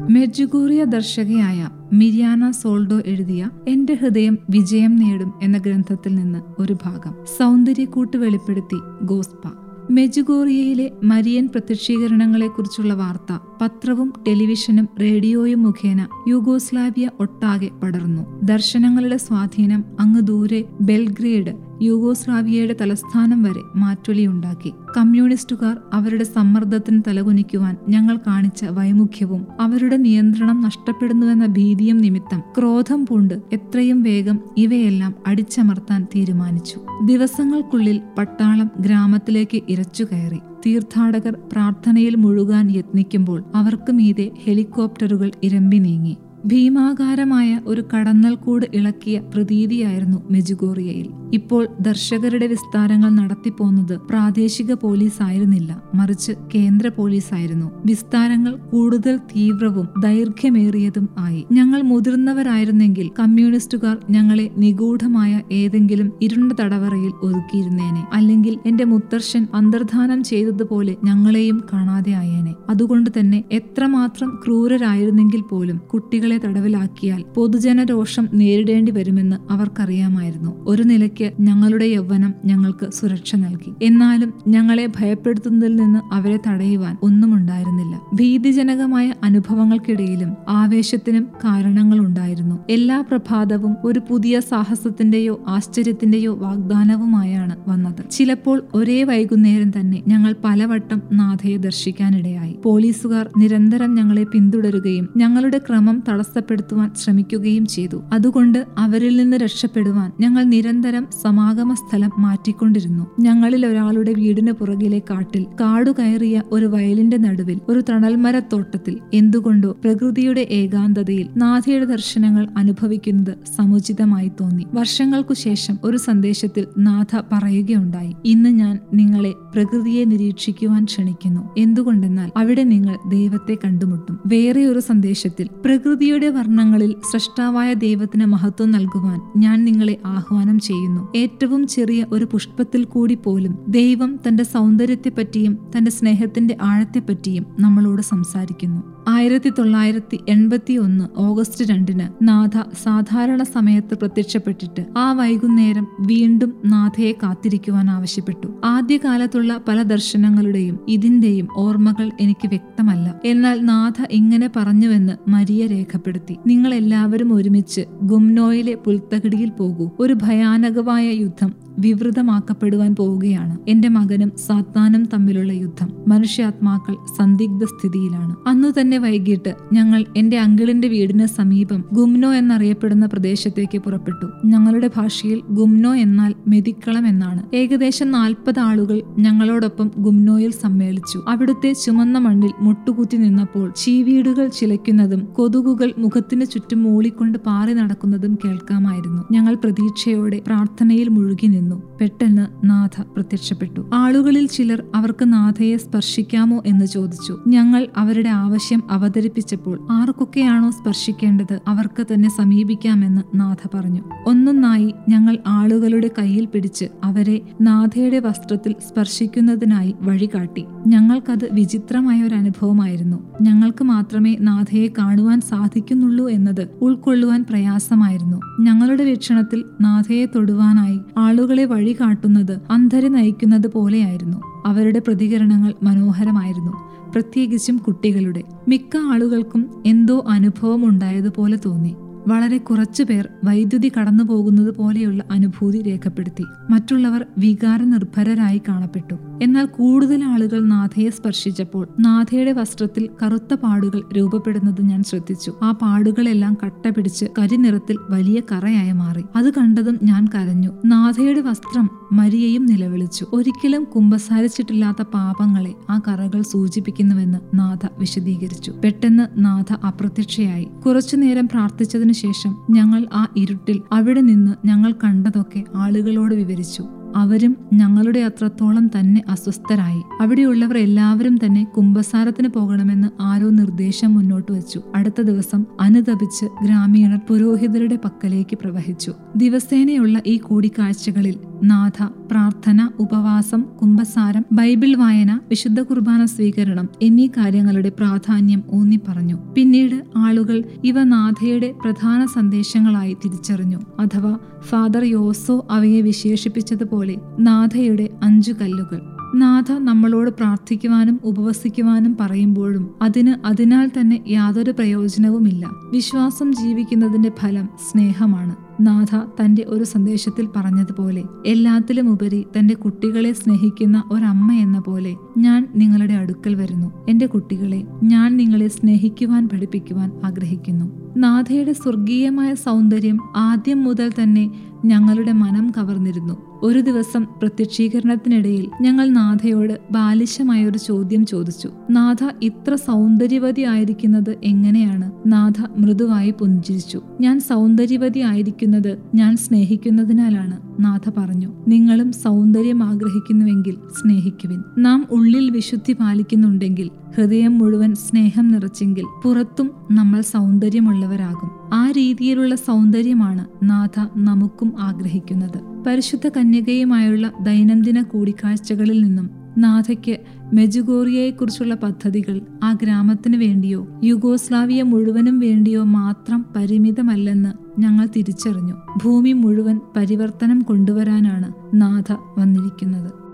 മെഡ്ജുഗോറിയ ദർശകയായ മിരിയാന സോൾഡോ എഴുതിയ എന്റെ ഹൃദയം വിജയം നേടും എന്ന ഗ്രന്ഥത്തിൽ നിന്ന് ഒരു ഭാഗം സൗന്ദര്യക്കൂട്ട് വെളിപ്പെടുത്തി ഗോസ്പ മെജുഗോറിയയിലെ മരിയൻ പ്രത്യക്ഷീകരണങ്ങളെക്കുറിച്ചുള്ള വാർത്ത പത്രവും ടെലിവിഷനും റേഡിയോയും മുഖേന യൂഗോസ്ലാവിയ ഒട്ടാകെ പടർന്നു ദർശനങ്ങളുടെ സ്വാധീനം അങ്ങ് ദൂരെ ബെൽഗ്രേഡ് യൂഗോസ്ലാവിയയുടെ തലസ്ഥാനം വരെ മാറ്റൊലിയുണ്ടാക്കി കമ്മ്യൂണിസ്റ്റുകാർ അവരുടെ സമ്മർദ്ദത്തിന് തലകുനിക്കുവാൻ ഞങ്ങൾ കാണിച്ച വൈമുഖ്യവും അവരുടെ നിയന്ത്രണം നഷ്ടപ്പെടുന്നുവെന്ന ഭീതിയും നിമിത്തം ക്രോധം പൂണ്ട് എത്രയും വേഗം ഇവയെല്ലാം അടിച്ചമർത്താൻ തീരുമാനിച്ചു ദിവസങ്ങൾക്കുള്ളിൽ പട്ടാളം ഗ്രാമത്തിലേക്ക് ഇരച്ചു കയറി തീർത്ഥാടകർ പ്രാർത്ഥനയിൽ മുഴുകാൻ യത്നിക്കുമ്പോൾ അവർക്ക് മീതെ ഹെലികോപ്റ്ററുകൾ ഇരമ്പി നീങ്ങി ഭീമാകാരമായ ഒരു കടന്നൽക്കൂട് ഇളക്കിയ പ്രതീതിയായിരുന്നു മെജുഗോറിയയിൽ ഇപ്പോൾ ദർശകരുടെ വിസ്താരങ്ങൾ നടത്തിപ്പോന്നത് പ്രാദേശിക പോലീസ് ആയിരുന്നില്ല മറിച്ച് കേന്ദ്ര പോലീസ് ആയിരുന്നു വിസ്താരങ്ങൾ കൂടുതൽ തീവ്രവും ദൈർഘ്യമേറിയതും ആയി ഞങ്ങൾ മുതിർന്നവരായിരുന്നെങ്കിൽ കമ്മ്യൂണിസ്റ്റുകാർ ഞങ്ങളെ നിഗൂഢമായ ഏതെങ്കിലും ഇരുണ്ട തടവറയിൽ ഒതുക്കിയിരുന്നേനെ അല്ലെങ്കിൽ എന്റെ മുത്തർശൻ അന്തർധാനം ചെയ്തതുപോലെ ഞങ്ങളെയും കാണാതെ ആയേനെ അതുകൊണ്ട് തന്നെ എത്രമാത്രം ക്രൂരരായിരുന്നെങ്കിൽ പോലും കുട്ടികളെ തടവിലാക്കിയാൽ പൊതുജനരോഷം നേരിടേണ്ടി വരുമെന്ന് അവർക്കറിയാമായിരുന്നു ഒരു നിലയ്ക്ക് ഞങ്ങളുടെ യൗവനം ഞങ്ങൾക്ക് സുരക്ഷ നൽകി എന്നാലും ഞങ്ങളെ ഭയപ്പെടുത്തുന്നതിൽ നിന്ന് അവരെ തടയുവാൻ ഒന്നുമുണ്ടായിരുന്നില്ല ഭീതിജനകമായ അനുഭവങ്ങൾക്കിടയിലും ആവേശത്തിനും കാരണങ്ങളുണ്ടായിരുന്നു എല്ലാ പ്രഭാതവും ഒരു പുതിയ സാഹസത്തിന്റെയോ ആശ്ചര്യത്തിന്റെയോ വാഗ്ദാനവുമായാണ് വന്നത് ചിലപ്പോൾ ഒരേ വൈകുന്നേരം തന്നെ ഞങ്ങൾ പലവട്ടം നാഥയെ ദർശിക്കാനിടയായി പോലീസുകാർ നിരന്തരം ഞങ്ങളെ പിന്തുടരുകയും ഞങ്ങളുടെ ക്രമം തടസ്സപ്പെടുത്തുവാൻ ശ്രമിക്കുകയും ചെയ്തു അതുകൊണ്ട് അവരിൽ നിന്ന് രക്ഷപ്പെടുവാൻ ഞങ്ങൾ നിരന്തരം സമാഗമ സ്ഥലം മാറ്റിക്കൊണ്ടിരുന്നു ഞങ്ങളിൽ ഒരാളുടെ വീടിന് പുറകിലെ കാട്ടിൽ കാടു കയറിയ ഒരു വയലിന്റെ നടുവിൽ ഒരു തണൽമരത്തോട്ടത്തിൽ എന്തുകൊണ്ടോ പ്രകൃതിയുടെ ഏകാന്തതയിൽ നാഥയുടെ ദർശനങ്ങൾ അനുഭവിക്കുന്നത് സമുചിതമായി തോന്നി വർഷങ്ങൾക്കു ശേഷം ഒരു സന്ദേശത്തിൽ നാഥ പറയുകയുണ്ടായി ഇന്ന് ഞാൻ നിങ്ങളെ പ്രകൃതിയെ നിരീക്ഷിക്കുവാൻ ക്ഷണിക്കുന്നു എന്തുകൊണ്ടെന്നാൽ അവിടെ നിങ്ങൾ ദൈവത്തെ കണ്ടുമുട്ടും വേറെ ഒരു സന്ദേശത്തിൽ പ്രകൃതിയുടെ വർണ്ണങ്ങളിൽ സൃഷ്ടാവായ ദൈവത്തിന് മഹത്വം നൽകുവാൻ ഞാൻ നിങ്ങളെ ആഹ്വാനം ചെയ്യുന്നു ഏറ്റവും ചെറിയ ഒരു പുഷ്പത്തിൽ കൂടി പോലും ദൈവം തന്റെ സൗന്ദര്യത്തെപ്പറ്റിയും തന്റെ സ്നേഹത്തിന്റെ ആഴത്തെപ്പറ്റിയും നമ്മളോട് സംസാരിക്കുന്നു ആയിരത്തി തൊള്ളായിരത്തി എൺപത്തി ഒന്ന് ഓഗസ്റ്റ് രണ്ടിന് നാഥ സാധാരണ സമയത്ത് പ്രത്യക്ഷപ്പെട്ടിട്ട് ആ വൈകുന്നേരം വീണ്ടും നാഥയെ കാത്തിരിക്കുവാൻ ആവശ്യപ്പെട്ടു ആദ്യകാലത്തുള്ള പല ദർശനങ്ങളുടെയും ഇതിന്റെയും ഓർമ്മകൾ എനിക്ക് വ്യക്തമല്ല എന്നാൽ നാഥ ഇങ്ങനെ പറഞ്ഞുവെന്ന് മരിയ രേഖപ്പെടുത്തി നിങ്ങൾ എല്ലാവരും ഒരുമിച്ച് ഗുംനോയിലെ പുൽത്തകിടിയിൽ പോകൂ ഒരു ഭയാനകമായ യുദ്ധം വിവൃതമാക്കപ്പെടുവാൻ പോവുകയാണ് എന്റെ മകനും സാത്താനും തമ്മിലുള്ള യുദ്ധം മനുഷ്യാത്മാക്കൾ സന്ദിഗ്ധ സ്ഥിതിയിലാണ് അന്നു തന്നെ വൈകിട്ട് ഞങ്ങൾ എന്റെ അങ്കിളിന്റെ വീടിന് സമീപം ഗുംനോ എന്നറിയപ്പെടുന്ന പ്രദേശത്തേക്ക് പുറപ്പെട്ടു ഞങ്ങളുടെ ഭാഷയിൽ ഗുംനോ എന്നാൽ മെതിക്കളം എന്നാണ് ഏകദേശം നാൽപ്പത് ആളുകൾ ഞങ്ങളോടൊപ്പം ഗുംനോയിൽ സമ്മേളിച്ചു അവിടുത്തെ ചുമന്ന മണ്ണിൽ മുട്ടുകുത്തി നിന്നപ്പോൾ ചീവീടുകൾ ചിലയ്ക്കുന്നതും കൊതുകുകൾ മുഖത്തിന് ചുറ്റും മൂളിക്കൊണ്ട് പാറി നടക്കുന്നതും കേൾക്കാമായിരുന്നു ഞങ്ങൾ പ്രതീക്ഷയോടെ പ്രാർത്ഥനയിൽ മുഴുകി നിന്നു പെട്ടെന്ന് നാഥ പ്രത്യക്ഷപ്പെട്ടു ആളുകളിൽ ചിലർ അവർക്ക് നാഥയെ സ്പർശിക്കാമോ എന്ന് ചോദിച്ചു ഞങ്ങൾ അവരുടെ ആവശ്യം അവതരിപ്പിച്ചപ്പോൾ ആർക്കൊക്കെയാണോ സ്പർശിക്കേണ്ടത് അവർക്ക് തന്നെ സമീപിക്കാമെന്ന് നാഥ പറഞ്ഞു ഒന്നൊന്നായി ഞങ്ങൾ ആളുകളുടെ കയ്യിൽ പിടിച്ച് അവരെ നാഥയുടെ വസ്ത്രത്തിൽ സ്പർശിക്കുന്നതിനായി വഴികാട്ടി ഞങ്ങൾക്കത് വിചിത്രമായ ഒരു അനുഭവമായിരുന്നു ഞങ്ങൾക്ക് മാത്രമേ നാഥയെ കാണുവാൻ സാധിക്കുന്നുള്ളൂ എന്നത് ഉൾക്കൊള്ളുവാൻ പ്രയാസമായിരുന്നു ഞങ്ങളുടെ വീക്ഷണത്തിൽ നാഥയെ തൊടുവാനായി ആളുകളെ വഴി കാട്ടുന്നത് അന്ധരെ നയിക്കുന്നത് പോലെയായിരുന്നു അവരുടെ പ്രതികരണങ്ങൾ മനോഹരമായിരുന്നു പ്രത്യേകിച്ചും കുട്ടികളുടെ മിക്ക ആളുകൾക്കും എന്തോ അനുഭവം ഉണ്ടായതുപോലെ തോന്നി വളരെ കുറച്ചു പേർ വൈദ്യുതി കടന്നു പോകുന്നത് പോലെയുള്ള അനുഭൂതി രേഖപ്പെടുത്തി മറ്റുള്ളവർ വികാരനിർഭരരായി കാണപ്പെട്ടു എന്നാൽ കൂടുതൽ ആളുകൾ നാഥയെ സ്പർശിച്ചപ്പോൾ നാഥയുടെ വസ്ത്രത്തിൽ കറുത്ത പാടുകൾ രൂപപ്പെടുന്നത് ഞാൻ ശ്രദ്ധിച്ചു ആ പാടുകളെല്ലാം കട്ട പിടിച്ച് കരിനിറത്തിൽ വലിയ കറയായി മാറി അത് കണ്ടതും ഞാൻ കരഞ്ഞു നാഥയുടെ വസ്ത്രം മരിയയും നിലവിളിച്ചു ഒരിക്കലും കുമ്പസാരിച്ചിട്ടില്ലാത്ത പാപങ്ങളെ ആ കറകൾ സൂചിപ്പിക്കുന്നുവെന്ന് നാഥ വിശദീകരിച്ചു പെട്ടെന്ന് നാഥ അപ്രത്യക്ഷയായി കുറച്ചുനേരം പ്രാർത്ഥിച്ചതിനു ശേഷം ഞങ്ങൾ ആ ഇരുട്ടിൽ അവിടെ നിന്ന് ഞങ്ങൾ കണ്ടതൊക്കെ ആളുകളോട് വിവരിച്ചു അവരും ഞങ്ങളുടെ അത്രത്തോളം തന്നെ അസ്വസ്ഥരായി അവിടെയുള്ളവർ എല്ലാവരും തന്നെ കുംഭസാരത്തിന് പോകണമെന്ന് ആരോ നിർദ്ദേശം മുന്നോട്ട് വച്ചു അടുത്ത ദിവസം അനുതപിച്ച് ഗ്രാമീണർ പുരോഹിതരുടെ പക്കലേക്ക് പ്രവഹിച്ചു ദിവസേനയുള്ള ഈ കൂടിക്കാഴ്ചകളിൽ നാഥ പ്രാർത്ഥന ഉപവാസം കുംഭസാരം ബൈബിൾ വായന വിശുദ്ധ കുർബാന സ്വീകരണം എന്നീ കാര്യങ്ങളുടെ പ്രാധാന്യം ഊന്നി പറഞ്ഞു പിന്നീട് ആളുകൾ ഇവ നാഥയുടെ പ്രധാന സന്ദേശങ്ങളായി തിരിച്ചറിഞ്ഞു അഥവാ ഫാദർ യോസോ അവയെ വിശേഷിപ്പിച്ചതുപോലെ നാഥയുടെ അഞ്ചു കല്ലുകൾ നാഥ നമ്മളോട് പ്രാർത്ഥിക്കുവാനും ഉപവസിക്കുവാനും പറയുമ്പോഴും അതിന് അതിനാൽ തന്നെ യാതൊരു പ്രയോജനവുമില്ല വിശ്വാസം ജീവിക്കുന്നതിന്റെ ഫലം സ്നേഹമാണ് നാഥ തന്റെ ഒരു സന്ദേശത്തിൽ പറഞ്ഞതുപോലെ എല്ലാത്തിലും ഉപരി തന്റെ കുട്ടികളെ സ്നേഹിക്കുന്ന ഒരമ്മ എന്ന പോലെ ഞാൻ നിങ്ങളുടെ അടുക്കൽ വരുന്നു എന്റെ കുട്ടികളെ ഞാൻ നിങ്ങളെ സ്നേഹിക്കുവാൻ പഠിപ്പിക്കുവാൻ ആഗ്രഹിക്കുന്നു നാഥയുടെ സ്വർഗീയമായ സൗന്ദര്യം ആദ്യം മുതൽ തന്നെ ഞങ്ങളുടെ മനം കവർന്നിരുന്നു ഒരു ദിവസം പ്രത്യക്ഷീകരണത്തിനിടയിൽ ഞങ്ങൾ നാഥയോട് ബാലിശമായ ഒരു ചോദ്യം ചോദിച്ചു നാഥ ഇത്ര സൗന്ദര്യവതി ആയിരിക്കുന്നത് എങ്ങനെയാണ് നാഥ മൃദുവായി പുഞ്ചിരിച്ചു ഞാൻ സൗന്ദര്യവതി ആയിരിക്കുന്നത് ഞാൻ സ്നേഹിക്കുന്നതിനാലാണ് നാഥ പറഞ്ഞു നിങ്ങളും സൗന്ദര്യം ആഗ്രഹിക്കുന്നുവെങ്കിൽ സ്നേഹിക്കുവിൻ നാം ഉള്ളിൽ വിശുദ്ധി പാലിക്കുന്നുണ്ടെങ്കിൽ ഹൃദയം മുഴുവൻ സ്നേഹം നിറച്ചെങ്കിൽ പുറത്തും നമ്മൾ സൗന്ദര്യമുള്ളവരാകും ആ രീതിയിലുള്ള സൗന്ദര്യമാണ് നാഥ നമുക്കും ആഗ്രഹിക്കുന്നത് പരിശുദ്ധ കന്യകയുമായുള്ള ദൈനംദിന കൂടിക്കാഴ്ചകളിൽ നിന്നും നാഥയ്ക്ക് മെജുഗോറിയയെക്കുറിച്ചുള്ള പദ്ധതികൾ ആ ഗ്രാമത്തിന് വേണ്ടിയോ യുഗോസ്ലാവിയ മുഴുവനും വേണ്ടിയോ മാത്രം പരിമിതമല്ലെന്ന് ഞങ്ങൾ തിരിച്ചറിഞ്ഞു ഭൂമി മുഴുവൻ പരിവർത്തനം കൊണ്ടുവരാനാണ് നാഥ വന്നിരിക്കുന്നത്